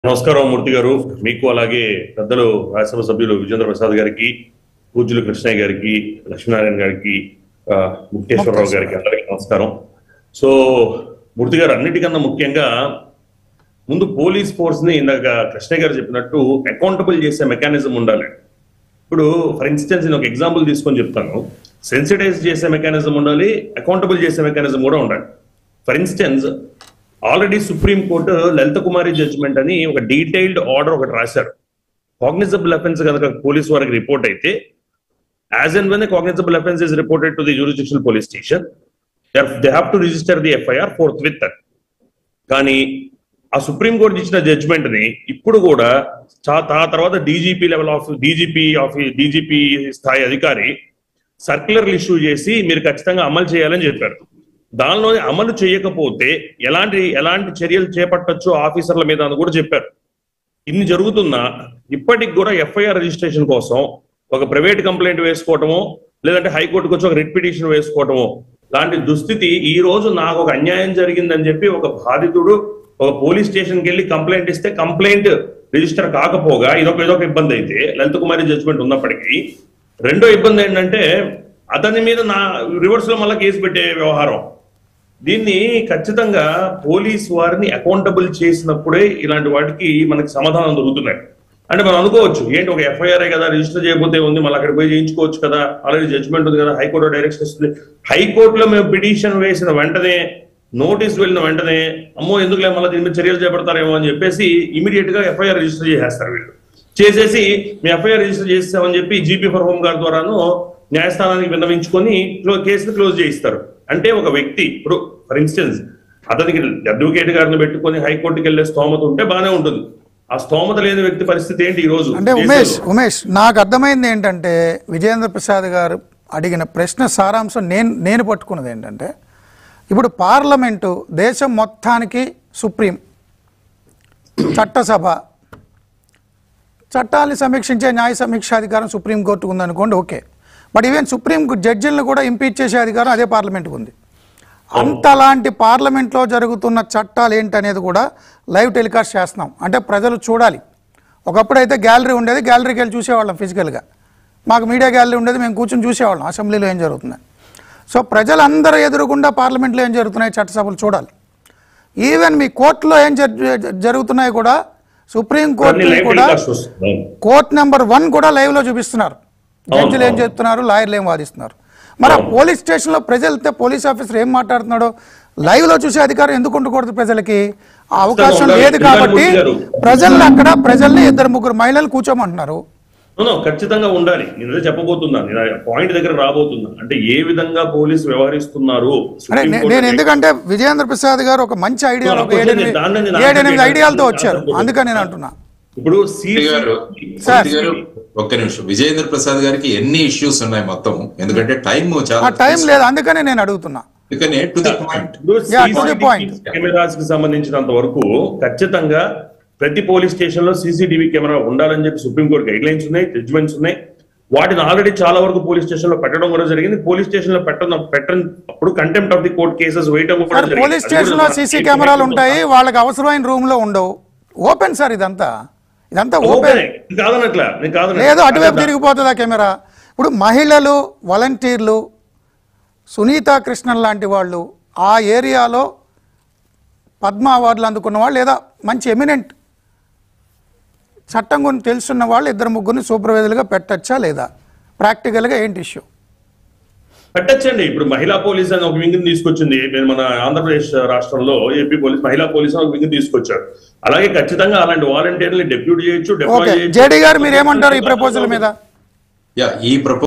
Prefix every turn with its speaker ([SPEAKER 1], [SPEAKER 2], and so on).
[SPEAKER 1] నమస్కారం మూర్తి గారు మీకు అలాగే పెద్దలు రాజ్యసభ సభ్యులు విజేంద్ర ప్రసాద్ గారికి పూజ్యులు కృష్ణయ్య గారికి లక్ష్మీనారాయణ గారికి ఆ, ముక్తేశ్వరరావు గారికి అందరికీ నమస్కారం సో మూర్తి గారు అన్నిటికన్నా ముఖ్యంగా ముందు పోలీస్ ఫోర్స్ ని ఇందాక కృష్ణయ్య గారు చెప్పినట్టు అకౌంటబుల్ చేసే మెకానిజం ఉండాలి ఇప్పుడు ఫర్ ఇన్స్టెన్స్ నేను ఒక ఎగ్జాంపుల్ తీసుకొని చెప్తాను సెన్సిటైజ్ చేసే మెకానిజం ఉండాలి అకౌంటబుల్ చేసే మెకానిజం కూడా ఉండాలి for instance already Supreme court Lalita Kumari judgement అని ఒక డీటెయిల్డ్ ఆర్డర్ ఒకటి రాశారు కాగ్నిజబుల్ అఫెన్స్ కనుక పోలీస్ వారికి రిపోర్ట్ అయితే as and when cognizable offence is reported to the jurisdictional police station they have to register the FIR forthwith that కానీ ఆ supreme court ఇచ్చిన జడ్జిమెంట్ ని ఇప్పుడు కూడా చా- ఆ తర్వాత DGP level of DGP of DGP స్థాయి అధికారి సర్క్యులర్లు ఇష్యూ చేసి మీరు ఖచ్చితంగా అమలు చేయాలని చెప్పారు దానిలో అమలు చేయకపోతే ఎలాంటి ఎలాంటి చర్యలు చేపట్టొచ్చు ఆఫీసర్ల మీద అని కూడా చెప్పారు ఇన్ని జరుగుతున్నా ఇప్పటికి కూడా ఎఫ్ఐఆర్ రిజిస్ట్రేషన్ కోసం ఒక ప్రైవేట్ కంప్లైంట్ వేసుకోవటమో లేదంటే హైకోర్టుకు వచ్చి ఒక రిట్ పిటిషన్ వేసుకోవటమో లాంటి దుస్థితి ఈ రోజు నాకు ఒక అన్యాయం జరిగిందని చెప్పి ఒక బాధితుడు ఒక పోలీస్ స్టేషన్కి వెళ్ళి కంప్లైంట్ ఇస్తే కంప్లైంట్ రిజిస్టర్ కాకపోగా ఇదొక ఇదొక ఇబ్బంది అయితే లలిత కుమారి జడ్జిమెంట్ ఉన్నప్పటికీ రెండో ఇబ్బంది ఏంటంటే అతని మీద నా రివర్స్ లో మళ్ళీ కేసు పెట్టే వ్యవహారం దీన్ని ఖచ్చితంగా పోలీస్ వారిని అకౌంటబుల్ చేసినప్పుడే ఇలాంటి వాటికి మనకి సమాధానం దొరుకుతున్నాయి అంటే మనం అనుకోవచ్చు ఏంటి ఒక ఎఫ్ఐఆర్ కదా రిజిస్టర్ చేయకపోతే ఉంది మళ్ళీ అక్కడ పోయి చేయించుకోవచ్చు కదా ఆల్రెడీ జడ్జ్మెంట్ ఉంది కదా హైకోర్టు డైరెక్షన్ ఇస్తుంది హైకోర్టులో మేము పిటిషన్ వేసిన వెంటనే నోటీస్ వెళ్ళిన వెంటనే అమ్మో ఎందుకులే మళ్ళీ దీని మీద చర్యలు చేపడతారేమో అని చెప్పేసి ఇమీడియట్ గా ఎఫ్ఐఆర్ రిజిస్టర్ చేసేస్తారు వీళ్ళు చేసేసి మీ ఎఫ్ఐఆర్ రిజిస్టర్ చేస్తామని చెప్పి జీపీ ఫర్ హోమ్ గారి ద్వారాను న్యాయస్థానానికి విన్నవించుకొని క్లో- కేసును క్లోజ్ చేయిస్తారు అంటే ఒక వ్యక్తి ఇప్పుడు ఫర్ ఇన్స్టెన్స్ అతనికి అడ్వకేట్ గారిని పెట్టుకొని హైకోర్టుకి వెళ్ళే స్తోమత ఉంటే బానే ఉంటుంది ఆ స్తోమత లేని వ్యక్తి పరిస్థితి ఏంటి ఈ రోజు
[SPEAKER 2] అంటే ఉమేష్ ఉమేష్ నాకు అర్థమైంది ఏంటంటే విజయేంద్ర ప్రసాద్ గారు అడిగిన ప్రశ్న సారాంశం నేను నేను పట్టుకున్నది ఏంటంటే ఇప్పుడు పార్లమెంటు దేశం మొత్తానికి సుప్రీం చట్టసభ చట్టాన్ని సమీక్షించే న్యాయ సమీక్షాధికారం సుప్రీంకోర్టుకు ఉందనుకోండి ఓకే బట్ ఈవెన్ సుప్రీం జడ్జిలను కూడా ఇంపీచ్ చేసే అధికారం అదే పార్లమెంట్కి ఉంది అంతలాంటి పార్లమెంట్లో జరుగుతున్న చట్టాలు ఏంటనేది కూడా లైవ్ టెలికాస్ట్ చేస్తున్నాం అంటే ప్రజలు చూడాలి ఒకప్పుడైతే గ్యాలరీ ఉండేది గ్యాలరీకి వెళ్ళి చూసేవాళ్ళం ఫిజికల్గా మాకు మీడియా గ్యాలరీ ఉండేది మేము కూర్చొని చూసేవాళ్ళం అసెంబ్లీలో ఏం జరుగుతుంది సో ప్రజలందరూ ఎదురుగుండా పార్లమెంట్లో ఏం జరుగుతున్నాయి చట్టసభలు చూడాలి ఈవెన్ మీ కోర్టులో ఏం జరు- జరుగుతున్నాయి కూడా సుప్రీం
[SPEAKER 1] అన్ని
[SPEAKER 2] కోర్టు
[SPEAKER 1] లైవ్
[SPEAKER 2] కూడా
[SPEAKER 1] టెలికాస్ట్ వస్తుంది
[SPEAKER 2] కోర్ట్ నెంబర్ వన్ కూడా లైవ్ లో చూపిస్తున్నారు జడ్జిలు ఏం చెప్తున్నారు లాయర్లు ఏం వాదిస్తున్నారు మరి ఆ పోలీస్ స్టేషన్ లో ప్రజలు వెళ్తే పోలీస్ ఆఫీసర్ ఏం మాట్లాడుతున్నాడో లైవ్ లో చూసే అధికారం ఎందుకు ఉండకూడదు ప్రజలకి ఆ అవకాశం
[SPEAKER 1] ఉండాలి.
[SPEAKER 2] లేదు కాబట్టి
[SPEAKER 1] ఉండాలి, గారు.
[SPEAKER 2] ప్రజల్ని అక్కడ ప్రజల్ని ఇద్దరు ముగ్గురు మహిళలు కూర్చోమంటున్నారు
[SPEAKER 1] No, no, ఖచ్చితంగా ఉండాలి నేను అదే చెప్పబోతున్నాను నేను పాయింట్ దగ్గర రాబోతున్నా అంటే ఏ విధంగా పోలీసు వ్యవహరిస్తున్నారు
[SPEAKER 2] అంటే
[SPEAKER 1] సుప్రీం
[SPEAKER 2] నే-
[SPEAKER 1] కోర్టు
[SPEAKER 2] నేను ఎందుకంటే విజయేంద్ర ప్రసాద్ గారు ఒక మంచి ఐడియా ఒక
[SPEAKER 1] కొంచెం
[SPEAKER 2] ఏడెనిమిది
[SPEAKER 1] దాన్ని నేను
[SPEAKER 2] ఏడెనిమిది
[SPEAKER 1] advocate
[SPEAKER 2] ఐడియాలతో
[SPEAKER 1] చేస్తాను.
[SPEAKER 2] వచ్చారు అందుకని నేను అంటున్నా
[SPEAKER 1] ఇప్పుడు
[SPEAKER 3] మూర్తి గారు
[SPEAKER 2] సార్.
[SPEAKER 3] మూర్తి గారు ఒక్క నిమిషం విజయేంద్ర ప్రసాద్ గారికి ఎన్ని ఇష్యూస్ ఉన్నాయి మొత్తం ఎందుకంటే టైం
[SPEAKER 2] ఆ
[SPEAKER 3] చాలా
[SPEAKER 2] టైం లేదు అందుకని నేను అడుగుతున్నా
[SPEAKER 3] అందుకని to the point
[SPEAKER 2] Yeah, to the point.
[SPEAKER 1] Cameras కి సంబంధించినంత వరకు ఖచ్చితంగా ప్రతి పోలీస్ స్టేషన్ లో సీసీటీవీ కెమెరా ఉండాలని చెప్పి సుప్రీంకోర్టు గైడ్ లైన్స్ ఉన్నాయి జడ్జ్మెంట్స్ ఉన్నాయి వాటిని ఆల్రెడీ చాలా వరకు పోలీస్ స్టేషన్ లో పెట్టడం కూడా జరిగింది పోలీస్ స్టేషన్ లో పెట్టడం పెట్టడం అప్పుడు contempt of the court cases వేయడం కూడా
[SPEAKER 2] సార్
[SPEAKER 1] జరిగింది.
[SPEAKER 2] పోలీస్
[SPEAKER 1] అది
[SPEAKER 2] స్టేషన్ లో
[SPEAKER 1] కూడా
[SPEAKER 2] సీసీ
[SPEAKER 1] మన-
[SPEAKER 2] కెమెరాలు ఉంటాయి వాళ్ళకి అవసరమైన రూమ్ లో ఉండవు ఓపెన్ సార్ ఇదంతా ఇదంతా ఓపెన్
[SPEAKER 1] ఓపెనే. నేను కాదనట్లా నేను కాదనట్లా.
[SPEAKER 2] లేదు అటువైపు తిరిగిపోతుంది ఆ కెమెరా ఇప్పుడు మహిళలు వాలంటీర్లు సునీతా కృష్ణన్ లాంటి వాళ్ళు ఆ ఏరియాలో పద్మ అవార్డులు అందుకున్న వాళ్ళు లేదా మంచి ఎమినెంట్ చట్టం గురించి తెలుసున్న వాళ్ళు ఇద్దరు ముగ్గురిని సూపర్వైజర్గా పెట్టచ్చా లేదా ప్రాక్టికల్గా ఏంటి ఇష్యూ
[SPEAKER 1] పెట్టచ్చండి ఇప్పుడు మహిళా పోలీస్ అని ఒక వింగ్ తీసుకొచ్చింది నేను మన ఆంధ్రప్రదేశ్ రాష్ట్రంలో ఏపీ పోలీస్ మహిళా పోలీస్ అని ఒక వింగ్ తీసుకొచ్చారు అలాగే ఖచ్చితంగా అలాంటి వాలంటీర్లు డెప్యూట్ చేయొచ్చు
[SPEAKER 2] ఓకే
[SPEAKER 1] డిప్లాయ్ చేయొచ్చు
[SPEAKER 2] జేడీ గారు మీరు ఏమంటారు ఈ ప్రపోజల్ మీద
[SPEAKER 3] యా ఈ ప్రపో